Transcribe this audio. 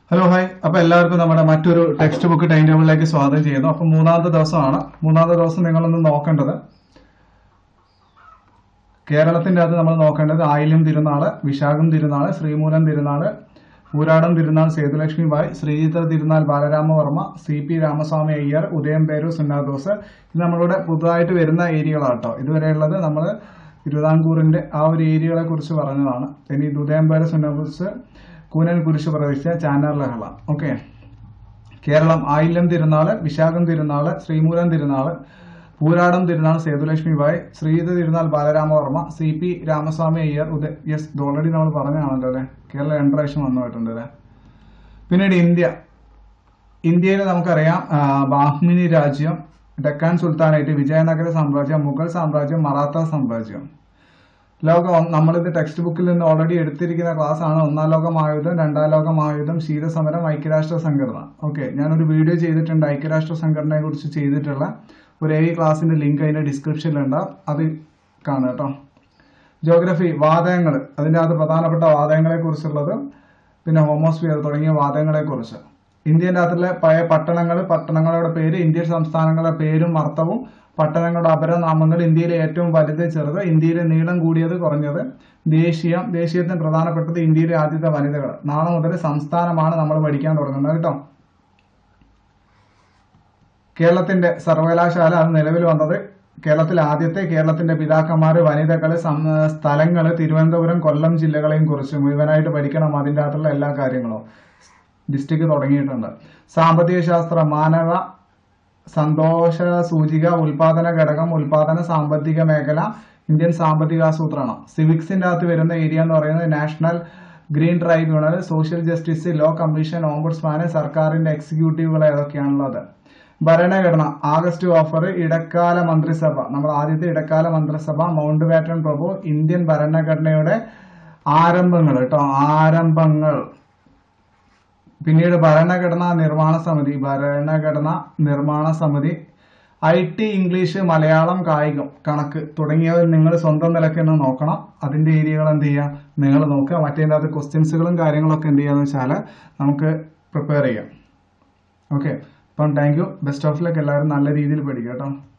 hello hi അപ്പൊ എല്ലാവർക്കും നമ്മുടെ മറ്റൊരു ടെക്സ്റ്റ് ബുക്ക് ടൈം ടേബിളിലേക്ക് സ്വാഗതം ചെയ്യുന്നു അപ്പൊ മൂന്നാമത്തെ ദിവസമാണ് മൂന്നാമത്തെ ദിവസം നിങ്ങളൊന്ന് നോക്കേണ്ടത് കേരളത്തിന്റെ അകത്ത് നമ്മൾ നോക്കേണ്ടത് ആയില്യം തിരുനാള് വിശാഖം തിരുനാള് ശ്രീമൂലം തിരുനാള് ഊരാടം തിരുനാൾ സേതുലക്ഷ്മി ബായ് ശ്രീചിത്ര തിരുനാൾ ബാലരാമവർമ്മ സി പി രാമസ്വാമി അയ്യർ ഉദയം പേരു സുന്നാദോസ് ഇത് നമ്മളുടെ പുതുതായിട്ട് വരുന്ന ഏരിയകളാട്ടോ ഇതുവരെയുള്ളത് നമ്മൾ തിരുവിതാംകൂറിന്റെ ആ ഒരു ഏരിയകളെ കുറിച്ച് പറഞ്ഞതാണ് ഇനി ഇത് ഉദയം പേര് സുന്നാദോസ് കൂനൻ കുരിശ് പ്രവേശിച്ച ചാനാർ ലഹള okay Keralam Ayilyam Thirunal Visakham Thirunal Sree Moolam Thirunal Pooradam Thirunal Sethulakshmi Bai Sreejitha Thirunal Balarama Varma C P Ramaswami Iyer ഉദയ യെസ് ഇത് ഓൾറെഡി നമ്മൾ പറഞ്ഞതാണല്ലോ അല്ലെ കേരള രണ്ട് പ്രാവശ്യം വന്നു പോയിട്ടുണ്ട് അല്ലെ പിന്നീട് ഇന്ത്യ ഇന്ത്യയിൽ നമുക്കറിയാം ആ, ബാഹ്മിനി രാജ്യം ഡെക്കാൻ സുൽത്താനേറ്റ് വിജയനഗര സാമ്രാജ്യം മുഗൾ സാമ്രാജ്യം മറാത്ത സാമ്രാജ്യം ലോക ഒ- നമ്മളിത് ടെക്സ്റ്റ് ബുക്കിൽ നിന്ന് ഓൾറെഡി എടുത്തിരിക്കുന്ന ക്ലാസ് ആണ് ഒന്നാം ലോക മഹായുദ്ധം രണ്ടാം ലോക മഹായുദ്ധം ശീതസമരം ഐക്യരാഷ്ട്ര സംഘടന ഓക്കെ ഞാനൊരു വീഡിയോ ചെയ്തിട്ടുണ്ട് ഐക്യരാഷ്ട്ര സംഘടനയെ കുറിച്ച് ചെയ്തിട്ടുള്ള ഒരു ഏഴ് ക്ലാസിന്റെ ലിങ്ക് അതിന്റെ ഡിസ്ക്രിപ്ഷനിലുണ്ടാവും അത് കാണുക കേട്ടോ ജോഗ്രഫി വാതകങ്ങൾ അതിൻ്റെ അകത്ത് പ്രധാനപ്പെട്ട വാതകങ്ങളെ കുറിച്ചുള്ളത് പിന്നെ ഹോമോസ്ഫിയർ തുടങ്ങിയ വാതകങ്ങളെ കുറിച്ച് ഇന്ത്യൻ്റെ അകത്തുള്ള പഴയ പട്ടണങ്ങൾ പട്ടണങ്ങളുടെ പേര് ഇന്ത്യൻ സംസ്ഥാനങ്ങളുടെ പേരും അർത്ഥവും പട്ടണങ്ങളുടെ അപരനാമങ്ങൾ ഇന്ത്യയിലെ ഏറ്റവും വലുത് ചെറുത് ഇന്ത്യയിലെ നീളം കൂടിയത് കുറഞ്ഞത് ദേശീയം ദേശീയത്തിന് പ്രധാനപ്പെട്ടത് ഇന്ത്യയിലെ ആദ്യത്തെ വനിതകൾ നാളെ മുതൽ സംസ്ഥാനമാണ് നമ്മൾ പഠിക്കാൻ തുടങ്ങുന്നത് കേട്ടോ കേരളത്തിന്റെ സർവകലാശാല അത് നിലവിൽ വന്നത് കേരളത്തിൽ ആദ്യത്തെ കേരളത്തിന്റെ പിതാക്കന്മാര് വനിതകള് സം- സ്ഥലങ്ങള് തിരുവനന്തപുരം കൊല്ലം ജില്ലകളെയും കുറിച്ച് മുഴുവനായിട്ട് പഠിക്കണം അതിൻ്റെ അകത്തുള്ള എല്ലാ കാര്യങ്ങളും ഡിസ്ട്രിക്ട് തുടങ്ങിയിട്ടുണ്ട് സാമ്പത്തിക ശാസ്ത്രം മാനവ സന്തോഷ സൂചിക ഉൽപാദന ഘടകം ഉൽപാദന സാമ്പത്തിക മേഖല ഇന്ത്യൻ സാമ്പത്തിക ആസൂത്രണം സിവിക്സിന്റെ അകത്ത് വരുന്ന ഏരിയ എന്ന് പറയുന്നത് national green tribunal social justice law commission ഓംബുഡ്സ്മാന് സർക്കാരിന്റെ എക്സിക്യൂട്ടീവുകൾ ഏതൊക്കെയാണുള്ളത് ഭരണഘടന ആഗസ്റ്റ് ഓഫർ ഇടക്കാല മന്ത്രിസഭ നമ്മൾ ആദ്യത്തെ ഇടക്കാല മന്ത്രിസഭ മൗണ്ട് ബാറ്റൺ പ്രഭു ഇന്ത്യൻ ഭരണഘടനയുടെ ആരംഭങ്ങൾ കേട്ടോ ആരംഭങ്ങൾ പിന്നീട് ഭരണഘടനാ നിർമ്മാണ സമിതി ഭരണഘടനാ നിർമ്മാണ സമിതി ഐ ടി ഇംഗ്ലീഷ് മലയാളം കായികം കണക്ക് തുടങ്ങിയവ നിങ്ങൾ സ്വന്തം നിലയ്ക്ക് തന്നെ നോക്കണം അതിന്റെ ഏരിയകൾ എന്ത് ചെയ്യുക നിങ്ങൾ നോക്കുക മറ്റേതിൻ്റെ അകത്ത് ക്വസ്റ്റ്യൻസുകളും കാര്യങ്ങളൊക്കെ എന്ത് ചെയ്യാന്ന് വെച്ചാൽ നമുക്ക് പ്രിപ്പയർ ചെയ്യാം ഓക്കെ അപ്പം thank you best of luck എല്ലാവരും നല്ല രീതിയിൽ പഠിക്കുക കേട്ടോ